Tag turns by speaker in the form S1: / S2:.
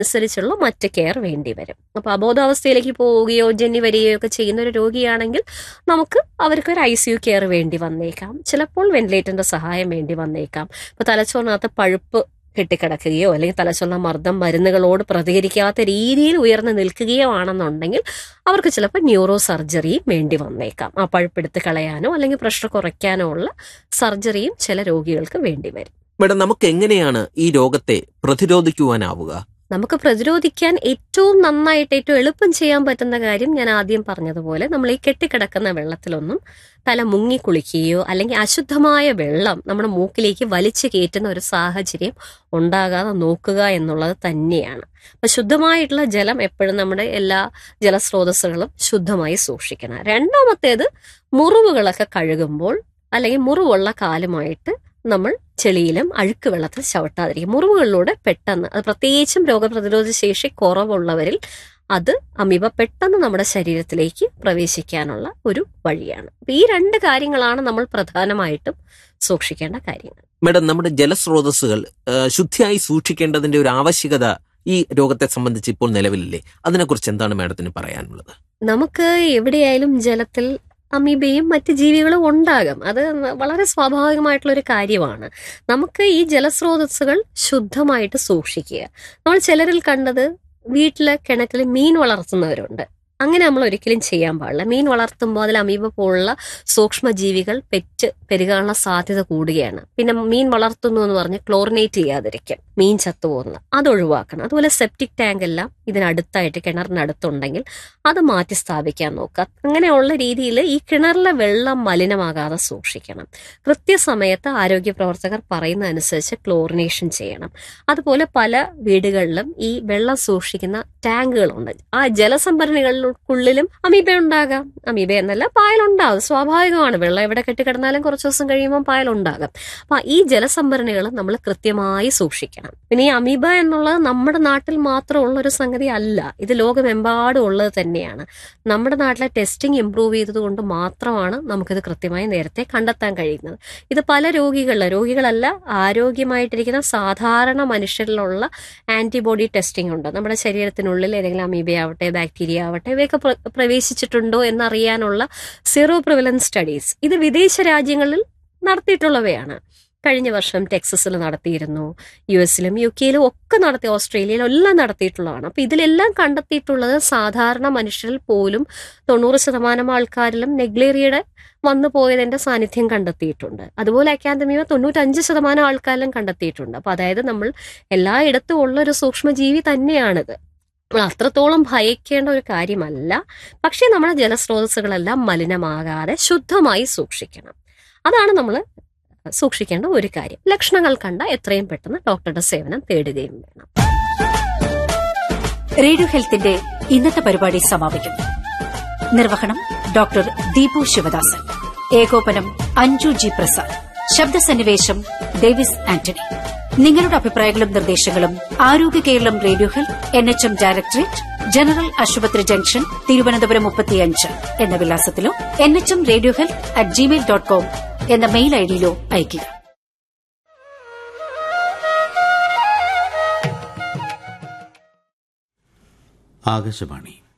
S1: അനുസരിച്ചുള്ള മറ്റ് കെയർ വേണ്ടി വരും അപ്പോൾ അബോധാവസ്ഥയിലേക്ക് പോവുകയോ ജന്നി വരികയോ ഒക്കെ ചെയ്യുന്ന ഒരു രോഗിയാണെങ്കിൽ നമുക്ക് അവർക്ക് ഒരു ഐ സി യു കെയർ വേണ്ടി വന്നേക്കാം ചിലപ്പോൾ വെന്റിലേറ്ററിന്റെ സഹായം വേണ്ടി വന്നേക്കാം ഇപ്പോൾ തലച്ചോറിനകത്ത് പഴുപ്പ് കെട്ടിക്കിടക്കുകയോ അല്ലെങ്കിൽ തലച്ചോറിലെ മർദ്ദം മരുന്നുകളോട് പ്രതികരിക്കാത്ത രീതിയിൽ ഉയർന്നു നിൽക്കുകയോ ആണെന്നുണ്ടെങ്കിൽ അവർക്ക് ചിലപ്പോൾ ന്യൂറോ സർജറിയും വേണ്ടി വന്നേക്കാം ആ പഴുപ്പെടുത്ത് കളയാനോ അല്ലെങ്കിൽ പ്രഷർ കുറയ്ക്കാനോ ഉള്ള സർജറിയും ചില രോഗികൾക്ക് വേണ്ടി വരും
S2: മേഡം നമുക്ക് എങ്ങനെയാണ് ഈ രോഗത്തെ പ്രതിരോധിക്കുവാനാവുക
S1: നമുക്ക് പ്രതിരോധിക്കാൻ ഏറ്റവും നന്നായിട്ട് ഏറ്റവും എളുപ്പം ചെയ്യാൻ പറ്റുന്ന കാര്യം ഞാൻ ആദ്യം പറഞ്ഞതുപോലെ നമ്മൾ ഈ കെട്ടിക്കിടക്കുന്ന വെള്ളത്തിലൊന്നും തല മുങ്ങി കുളിക്കുകയോ അല്ലെങ്കിൽ അശുദ്ധമായ വെള്ളം നമ്മുടെ മൂക്കിലേക്ക് വലിച്ചു കയറ്റുന്ന ഒരു സാഹചര്യം ഉണ്ടാകാതെ നോക്കുക എന്നുള്ളത് തന്നെയാണ് അപ്പൊ ശുദ്ധമായിട്ടുള്ള ജലം എപ്പോഴും നമ്മുടെ എല്ലാ ജലസ്രോതസ്സുകളും ശുദ്ധമായി സൂക്ഷിക്കണം രണ്ടാമത്തേത് മുറിവുകളൊക്കെ കഴുകുമ്പോൾ അല്ലെങ്കിൽ മുറിവുള്ള കാലുമായിട്ട് നമ്മൾ ചെളിയിലും അഴുക്ക് വെള്ളത്തിൽ ചവിട്ടാതിരിക്കും മുറിവുകളിലൂടെ പെട്ടെന്ന് അത് പ്രത്യേകിച്ചും രോഗപ്രതിരോധ ശേഷി കുറവുള്ളവരിൽ അത് അമീബ പെട്ടെന്ന് നമ്മുടെ ശരീരത്തിലേക്ക് പ്രവേശിക്കാനുള്ള ഒരു വഴിയാണ് അപ്പൊ ഈ രണ്ട് കാര്യങ്ങളാണ് നമ്മൾ പ്രധാനമായിട്ടും സൂക്ഷിക്കേണ്ട കാര്യങ്ങൾ
S2: മേഡം നമ്മുടെ ജലസ്രോതസ്സുകൾ ആ, ശുദ്ധിയായി സൂക്ഷിക്കേണ്ടതിന്റെ ഒരു ആവശ്യകത ഈ രോഗത്തെ സംബന്ധിച്ച് ഇപ്പോൾ നിലവിലില്ലേ അതിനെക്കുറിച്ച് എന്താണ് മേഡത്തിന് പറയാനുള്ളത്
S1: നമുക്ക് എവിടെയായാലും ജലത്തിൽ അമീബയും മറ്റ് ജീവികളും ഉണ്ടാകും അത് വളരെ സ്വാഭാവികമായിട്ടുള്ള ഒരു കാര്യമാണ് നമുക്ക് ഈ ജലസ്രോതസ്സുകൾ ശുദ്ധമായിട്ട് സൂക്ഷിക്കുക നമ്മൾ ചിലരിൽ കണ്ടത് വീട്ടിലെ കിണറ്റിൽ മീൻ വളർത്തുന്നവരുണ്ട് അങ്ങനെ നമ്മൾ ഒരിക്കലും ചെയ്യാൻ പാടില്ല മീൻ വളർത്തുമ്പോൾ അതിൽ അമീബ പോലുള്ള സൂക്ഷ്മജീവികൾ പെറ്റ് പെരുകാനുള്ള സാധ്യത കൂടുകയാണ് പിന്നെ മീൻ വളർത്തുന്നു എന്ന് പറഞ്ഞ് ക്ലോറിനേറ്റ് ചെയ്യാതിരിക്കും മീൻ ചത്തുപോകുന്നത് അത് ഒഴിവാക്കണം അതുപോലെ സെപ്റ്റിക് ടാങ്ക് എല്ലാം ഇതിനടുത്തായിട്ട് കിണറിനടുത്തുണ്ടെങ്കിൽ അത് മാറ്റി സ്ഥാപിക്കാൻ നോക്കുക അങ്ങനെയുള്ള രീതിയിൽ ഈ കിണറിലെ വെള്ളം മലിനമാകാതെ സൂക്ഷിക്കണം കൃത്യസമയത്ത് ആരോഗ്യ പ്രവർത്തകർ പറയുന്ന അനുസരിച്ച് ക്ലോറിനേഷൻ ചെയ്യണം അതുപോലെ പല വീടുകളിലും ഈ വെള്ളം സൂക്ഷിക്കുന്ന ടാങ്കുകളുണ്ട് ആ ജലസംഭരണികൾക്കുള്ളിലും അമീബ ഉണ്ടാകാം അമീബ എന്നല്ല പായലുണ്ടാകും സ്വാഭാവികമാണ് വെള്ളം എവിടെ കെട്ടിക്കിടന്നാലും കുറച്ച് ദിവസം കഴിയുമ്പോൾ പായലുണ്ടാകാം അപ്പൊ ഈ ജലസംഭരണികൾ നമ്മൾ കൃത്യമായി സൂക്ഷിക്കണം പിന്നെ ഈ അമീബ എന്നുള്ളത് നമ്മുടെ നാട്ടിൽ മാത്രമുള്ള ഒരു സംഗതി അല്ല ഇത് ലോകമെമ്പാടും ഉള്ളത് തന്നെയാണ് നമ്മുടെ നാട്ടിലെ ടെസ്റ്റിംഗ് ഇംപ്രൂവ് ചെയ്തതുകൊണ്ട് മാത്രമാണ് നമുക്കിത് കൃത്യമായി നേരത്തെ കണ്ടെത്താൻ കഴിയുന്നത് ഇത് പല രോഗികളിൽ രോഗികളല്ല ആരോഗ്യമായിട്ടിരിക്കുന്ന സാധാരണ മനുഷ്യരിലുള്ള ആന്റിബോഡി ടെസ്റ്റിംഗ് ഉണ്ട് നമ്മുടെ ശരീരത്തിനുള്ളിൽ ഏതെങ്കിലും അമീബ ആവട്ടെ ബാക്ടീരിയ ആവട്ടെ ഇവയൊക്കെ പ്ര- പ്രവേശിച്ചിട്ടുണ്ടോ എന്നറിയാനുള്ള സീറോ പ്രിവലൻസ് സ്റ്റഡീസ് ഇത് വിദേശ രാജ്യങ്ങളിൽ നടത്തിയിട്ടുള്ളവയാണ് കഴിഞ്ഞ വർഷം ടെക്സസിൽ നടത്തിയിരുന്നു യു എസിലും യു കെയിലും ഒക്കെ നടത്തി ഓസ്ട്രേലിയയിലും എല്ലാം നടത്തിയിട്ടുള്ളതാണ് അപ്പൊ ഇതിലെല്ലാം കണ്ടെത്തിയിട്ടുള്ളത് സാധാരണ മനുഷ്യരിൽ പോലും തൊണ്ണൂറ് ശതമാനം ആൾക്കാരിലും നെഗ്ലേറിയയുടെ വന്നു പോയതിന്റെ സാന്നിധ്യം കണ്ടെത്തിയിട്ടുണ്ട് അതുപോലെ അക്കാദമിയ തൊണ്ണൂറ്റഞ്ച് ശതമാനം ആൾക്കാരിലും കണ്ടെത്തിയിട്ടുണ്ട് അപ്പൊ അതായത് നമ്മൾ എല്ലായിടത്തും ഉള്ള ഒരു സൂക്ഷ്മജീവി തന്നെയാണിത് നമ്മൾ അത്രത്തോളം ഭയക്കേണ്ട ഒരു കാര്യമല്ല പക്ഷേ നമ്മുടെ ജലസ്രോതസ്സുകളെല്ലാം മലിനമാകാതെ ശുദ്ധമായി സൂക്ഷിക്കണം അതാണ് നമ്മൾ സൂക്ഷിക്കേണ്ട ഒരു കാര്യം ലക്ഷണങ്ങൾ കണ്ട എത്രയും പെട്ടെന്ന് ഡോക്ടറുടെ സേവനം തേടുകയും വേണം
S3: റേഡിയോ ഹെൽത്തിന്റെ ഇന്നത്തെ പരിപാടി സമാപിക്കുന്നു നിർവഹണം ഡോക്ടർ ദീപു ശിവദാസൻ ഏകോപനം അഞ്ജു ജി പ്രസാദ് ശബ്ദസന്നിവേശം ഡേവിസ് ആന്റണി നിങ്ങളുടെ അഭിപ്രായങ്ങളും നിർദ്ദേശങ്ങളും Arogya Keralam radio health N H M directorate general ആശുപത്രി ജംഗ്ഷൻ തിരുവനന്തപുരം മുപ്പത്തിയഞ്ച് എന്ന വിലാസത്തിലോ N H M radio health at gmail dot com എന്ന മെയിൽ ഐഡിയിലോ അയയ്ക്കുക
S4: ആകാശവാണി